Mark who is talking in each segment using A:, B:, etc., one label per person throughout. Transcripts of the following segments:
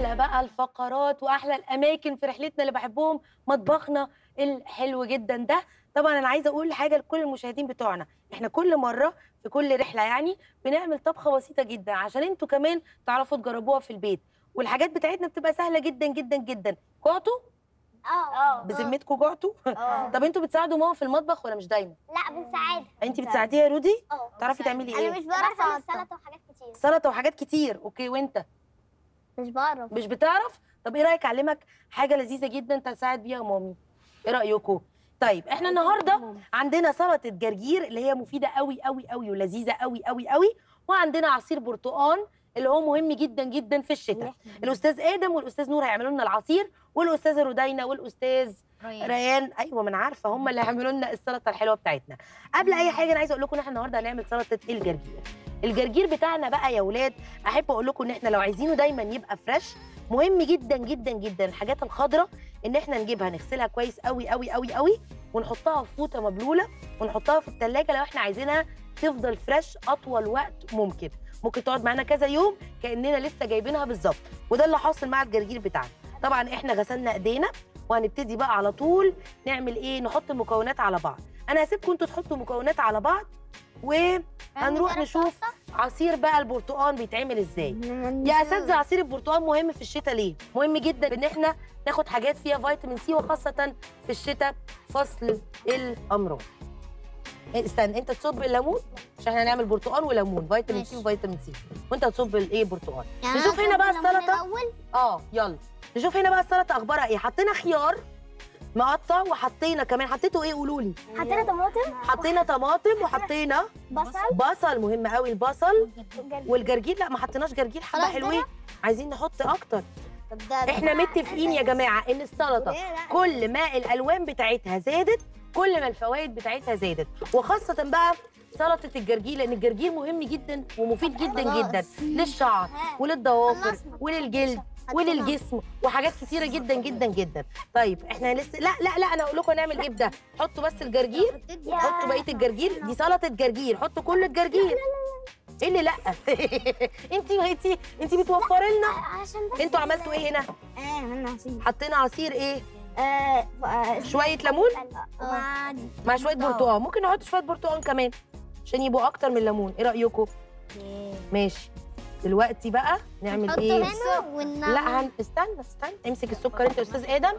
A: احلى بقى الفقرات واحلى الاماكن في رحلتنا اللي بحبهم مطبخنا الحلو جدا ده طبعا انا عايزه اقول حاجه لكل المشاهدين بتوعنا احنا كل مره في كل رحله يعني بنعمل طبخه بسيطه جدا عشان انتوا كمان تعرفوا تجربوها في البيت والحاجات بتاعتنا بتبقى سهله جدا جدا جدا جعتوا
B: اه
A: بذمتكم جعتوا
B: اه
A: طب انتوا بتساعدوا ماما في المطبخ ولا مش دايما
B: لا بنساعدها
A: انت بتساعديها يا رودي
B: اه
A: تعرفي تعملي
B: انا
A: ايه
B: مش بعرف اعمل سلطه وحاجات كتير
A: سلطه وحاجات كتير اوكي وانت
B: مش بعرف
A: مش بتعرف طب ايه رايك اعلمك حاجه لذيذه جدا تساعد بيها مامي ايه رايكم طيب احنا النهارده عندنا سلطه جرجير اللي هي مفيده قوي قوي قوي ولذيذه قوي قوي قوي وعندنا عصير برتقال اللي هو مهم جدا جدا في الشتاء الاستاذ ادم والاستاذ نور هيعملوا لنا العصير والاستاذه رودينا والاستاذ ريان ايوه ما انا عارفه هم اللي هيعملوا لنا السلطه الحلوه بتاعتنا قبل اي حاجه انا عايزه اقول لكم ان احنا النهارده هنعمل سلطه الجرجير الجرجير بتاعنا بقى يا ولاد احب اقول لكم ان احنا لو عايزينه دايما يبقى فريش مهم جدا جدا جدا الحاجات الخضراء ان احنا نجيبها نغسلها كويس قوي قوي قوي قوي ونحطها في فوطه مبلوله ونحطها في الثلاجه لو احنا عايزينها تفضل فريش اطول وقت ممكن ممكن تقعد معانا كذا يوم كاننا لسه جايبينها بالظبط وده اللي حاصل مع الجرجير بتاعنا طبعا احنا غسلنا ايدينا وهنبتدي بقى على طول نعمل ايه نحط المكونات على بعض انا هسيبكم انتوا تحطوا مكونات على بعض وهنروح نشوف عصير بقى البرتقال بيتعمل ازاي يا اساتذه عصير البرتقال مهم في الشتاء ليه مهم جدا ان احنا ناخد حاجات فيها فيتامين سي وخاصه في الشتاء فصل الامراض إيه، استنى انت تصب الليمون عشان احنا هنعمل برتقال وليمون فيتامين سي
B: ماشي.
A: وفيتامين سي وانت تصب الايه برتقال
B: يعني
A: نشوف
B: أنا
A: هنا بقى
B: أصب الليمون
A: السلطة.
B: الأول؟
A: اه يلا نشوف هنا بقى السلطه اخبارها ايه حطينا خيار مقطع وحطينا كمان حطيتوا ايه قولوا لي
B: حطينا طماطم
A: حطينا طماطم وحطينا
B: بصل
A: بصل مهم قوي البصل والجرجير لا ما حطيناش جرجير حبه
B: خلاص
A: حلوين عايزين نحط اكتر
B: طب ده
A: احنا متفقين يا جماعه ان السلطه كل ما الالوان بتاعتها زادت كل ما الفوائد بتاعتها زادت وخاصه بقى سلطه الجرجير لان الجرجير مهم جدا ومفيد جدا
B: خلاص.
A: جدا للشعر وللضوافر
B: خلصنا.
A: وللجلد وللجسم وحاجات كتيره جدا جدا جدا طيب احنا لسه لا لا لا انا اقول لكم هنعمل ايه بده حطوا بس الجرجير حطوا بقيه الجرجير دي سلطه جرجير حطوا كل الجرجير ايه اللي لا انت انت انت بتوفري لنا
B: عشان بس
A: انتوا عملتوا ايه هنا
B: اه عملنا عصير
A: حطينا عصير ايه
B: اه
A: شويه ليمون
B: مع
A: مع شويه برتقال ممكن نحط شويه برتقال كمان عشان يبقوا اكتر من الليمون ايه رايكم ماشي دلوقتي بقى نعمل
B: نحطه
A: ايه
B: هنا ونعمل
A: لا هن... استنى استنى امسك السكر انت يا استاذ ادم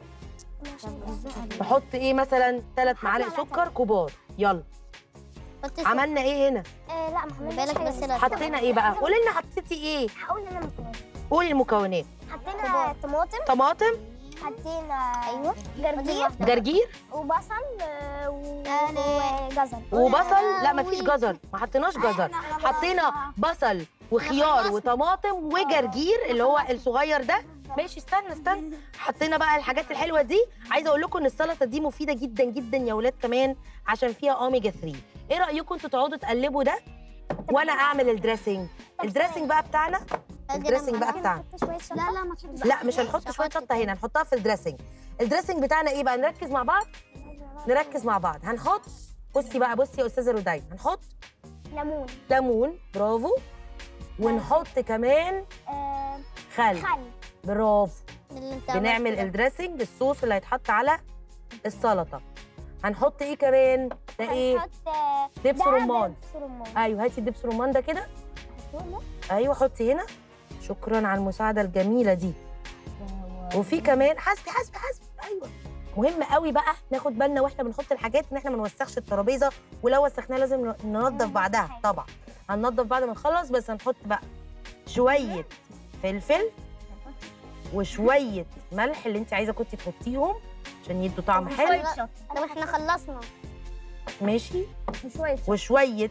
A: نحط ايه مثلا ثلاث معالق سكر كبار يلا عملنا ايه هنا
B: آه لا ما بالك بس لا
A: حطينا ايه بقى قولي لنا حطيتي ايه
B: هقول انا مكونات
A: قولي المكونات
B: حطينا طماطم
A: طماطم
B: حطينا ايوه جرجير
A: جرجير
B: وبصل آه، و- وجزر
A: وبصل لا مفيش جزر ما حطيناش جزر حطينا بصل وخيار
B: خلصنا.
A: وطماطم وجرجير اللي هو الصغير ده ماشي استنى استنى حطينا بقى الحاجات الحلوه دي عايزه اقول لكم ان السلطه دي مفيده جدا جدا يا ولاد كمان عشان فيها اوميجا 3 ايه رايكم انتوا تقعدوا تقلبوا ده وانا اعمل الدريسنج الدريسنج بقى بتاعنا الدريسنج بقى بتاعنا
B: لا لا ما تحطش
A: لا مش هنحط شويه شطه هنا هنحطها في الدريسنج الدريسنج بتاعنا ايه بقى نركز مع بعض نركز مع بعض هنحط بصي بقى بصي يا استاذه روداي هنحط
B: ليمون
A: ليمون برافو ونحط كمان
B: آه،
A: خل
B: خل
A: برافو
B: اللي انت
A: بنعمل
B: عملته ده.
A: الدريسنج الصوص اللي هيتحط على السلطه هنحط ايه كمان ده ايه
B: هنحط آه،
A: دبس
B: ده
A: رمان
B: دبس رمان
A: ايوه هاتي الدبس رمان ده كده ايوه حطي هنا شكرا على المساعده الجميله دي وفي كمان حسبي حسبي حسبي ايوه مهم قوي بقى ناخد بالنا واحنا بنحط الحاجات ان احنا ما نوسخش الترابيزه ولو وسخناها لازم ننظف بعدها طبعا هننظف بعد ما نخلص بس هنحط بقى شويه فلفل وشويه ملح اللي انت عايزه كنتي تحطيهم عشان يدوا طعم حلو
B: طب احنا خلصنا
A: ماشي
B: شويه
A: وشويه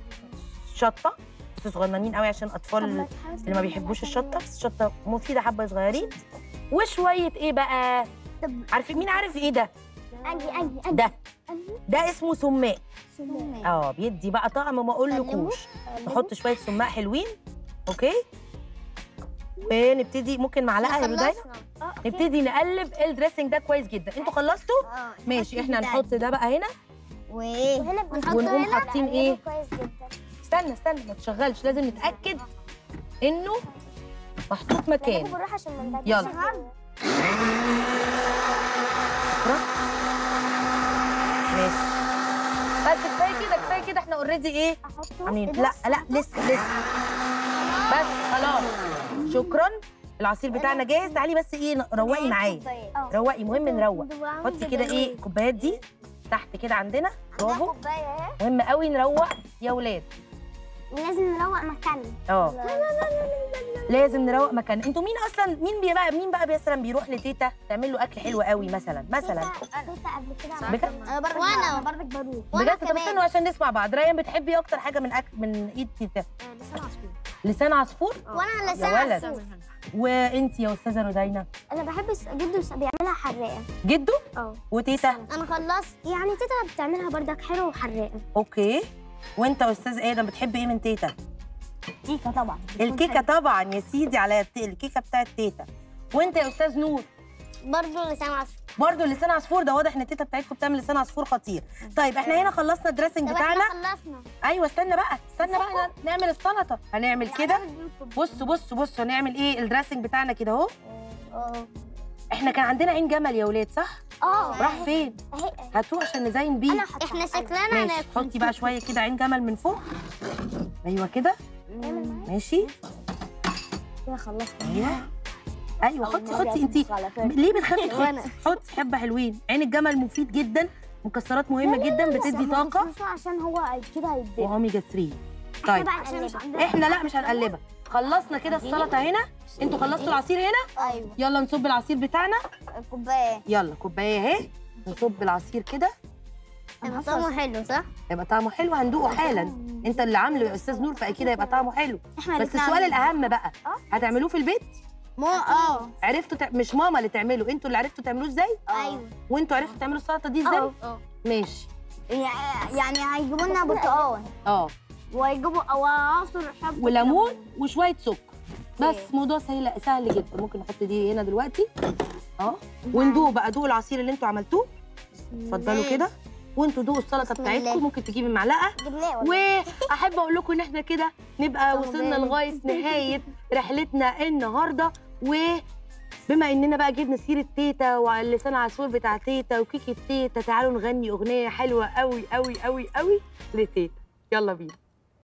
A: شطه بس صغننين قوي عشان اطفال اللي ما بيحبوش الشطه بس الشطه مفيده حبه صغيرين وشويه ايه بقى
B: طب
A: عارفين مين عارف ايه ده
B: اجي اجي اجي
A: ده ده اسمه سماق
B: سماق.
A: اه بيدي بقى طعم ما اقولكوش نحط شويه سماق حلوين اوكي ونبتدي ممكن معلقه يا رودينا
B: خلصنا. آه، أوكي.
A: نبتدي نقلب الدريسنج ده كويس جدا انتوا خلصتوا
B: آه،
A: ماشي احنا
B: ده.
A: هنحط ده بقى هنا
B: وهنا بنحط
A: ونقوم
B: هنا
A: حاطين ايه
B: كويس جدا
A: استنى استنى ما تشغلش لازم نتاكد انه محطوط
B: نجيبه
A: مكان
B: بالراحه عشان ما نبهدلش
A: يلا.
B: الغرب.
A: ماشي بس كفايه كده كفايه كده احنا اوريدي ايه
B: احطه
A: عاملين
B: إيه ده؟
A: لا لا لسه لسه بس خلاص شكرا العصير بتاعنا جاهز تعالي بس ايه روقي معايا
B: اه.
A: روقي مهم نروق حطي كده ايه الكوبايات دي تحت كده عندنا برافو
B: كوبايه اهي
A: مهم قوي نروق يا ولاد
B: لازم نروق مكاننا
A: اه لازم نروق مكان انتوا مين اصلا مين بي بقى مين بقى مثلا بيروح لتيتا تعمل له اكل حلو قوي مثلا مثلا
B: تيتا قبل كده
A: بجد؟
B: انا برضك وانا برضك بروح
A: بجد طب استنوا عشان نسمع بعض ريان بتحبي إيه اكتر حاجه من أكل من ايد تيتا
B: لسان عصفور
A: لسان عصفور
B: وانا
A: يا
B: لسان
A: ولد.
B: عصفور
A: وانت يا استاذه رودينا
B: انا بحب الس- جدو الس- بيعملها حراقه
A: جدو
B: اه
A: وتيتا
B: انا خلصت يعني تيتا بتعملها بردك حلو وحراقه
A: اوكي وانت يا استاذ ادم بتحب ايه من تيتا
B: كيكه طبعا
A: الكيكه طبعا يا سيدي على الت- الكيكه بتاعت تيتا وانت يا استاذ نور
B: برضه لسان عصفور
A: برضو لسان عصفور ده واضح ان تيتا بتاعتكم بتعمل لسان عصفور خطير طيب احنا هنا خلصنا الدريسنج
B: طب
A: بتاعنا
B: احنا خلصنا
A: ايوه استنى بقى استنى بقى نعمل السلطه هنعمل كده بص بص بص هنعمل ايه الدريسنج بتاعنا كده اهو
B: اه
A: احنا كان عندنا عين جمل يا ولاد صح
B: اه
A: راح فين
B: اهي
A: هاتوه عشان نزين بيه
B: احنا شكلنا
A: ماشي حطي بقى شويه كده عين جمل من فوق ايوه كده ماشي
B: كده خلصنا
A: ايوه ايوه حطي حطي انت ليه بتخافي تحطي حطي حبه حلوين عين الجمل مفيد جدا مكسرات مهمه جدا بتدي طاقه
B: عشان هو كده هيتبقى
A: واوميجا 3 طيب
B: عشان مش عندنا
A: احنا لا مش هنقلبها خلصنا كده السلطه هنا انتوا خلصتوا العصير هنا
B: ايوه
A: يلا نصب العصير بتاعنا
B: كوبايه
A: يلا كوبايه اهي نصب العصير كده
B: طعمه حلو صح؟
A: يبقى طعمه حلو هندوقه حالا انت اللي عامله يا استاذ نور فاكيد هيبقى طعمه حلو
B: احنا
A: بس السؤال الاهم بقى
B: اه.
A: هتعملوه في البيت
B: مو اه
A: عرفتوا تع... مش ماما اللي تعمله انتوا اللي عرفتوا تعملوه ازاي
B: ايوه
A: وانتوا عرفتوا تعملوا السلطه دي ازاي
B: اه
A: ماشي
B: يعني هيجيبوا لنا برتقال
A: اه
B: وهيجيبوا او عصر حب
A: وليمون وشويه سكر بس موضوع سهل سهل جدا ممكن نحط دي هنا دلوقتي اه وندوق بقى دوق العصير اللي انتوا عملتوه اتفضلوا كده وانتوا دوقوا السلطه
B: بسم الله.
A: بتاعتكم ممكن تجيبي معلقه
B: جبناه
A: واحب اقول لكم ان احنا كده نبقى
B: طب
A: وصلنا
B: جامد.
A: لغايه نهايه رحلتنا النهارده وبما اننا بقى جبنا سيره تيتا واللسان عصفور بتاع تيتا وكيكه تيتا تعالوا نغني اغنيه حلوه قوي قوي قوي قوي لتيتا يلا بينا